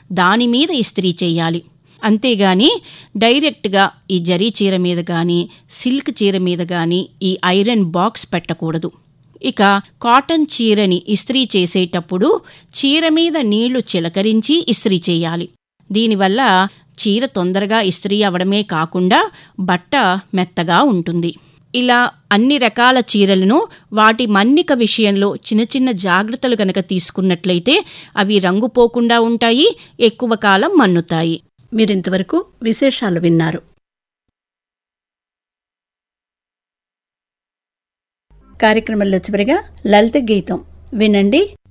దాని మీద ఇస్త్రీ చేయాలి అంతేగాని డైరెక్ట్గా ఈ జరీ చీర మీద కానీ సిల్క్ చీర మీద కానీ ఈ ఐరన్ బాక్స్ పెట్టకూడదు ఇక కాటన్ చీరని ఇస్త్రీ చేసేటప్పుడు చీర మీద నీళ్లు చిలకరించి ఇస్త్రీ చేయాలి దీనివల్ల చీర తొందరగా ఇస్త్రీ అవడమే కాకుండా బట్ట మెత్తగా ఉంటుంది ఇలా అన్ని రకాల చీరలను వాటి మన్నిక విషయంలో చిన్న చిన్న జాగ్రత్తలు గనక తీసుకున్నట్లయితే అవి రంగు పోకుండా ఉంటాయి ఎక్కువ కాలం మన్నుతాయి మీరింతవరకు విశేషాలు విన్నారు కార్యక్రమంలో చివరిగా లలిత గీతం వినండి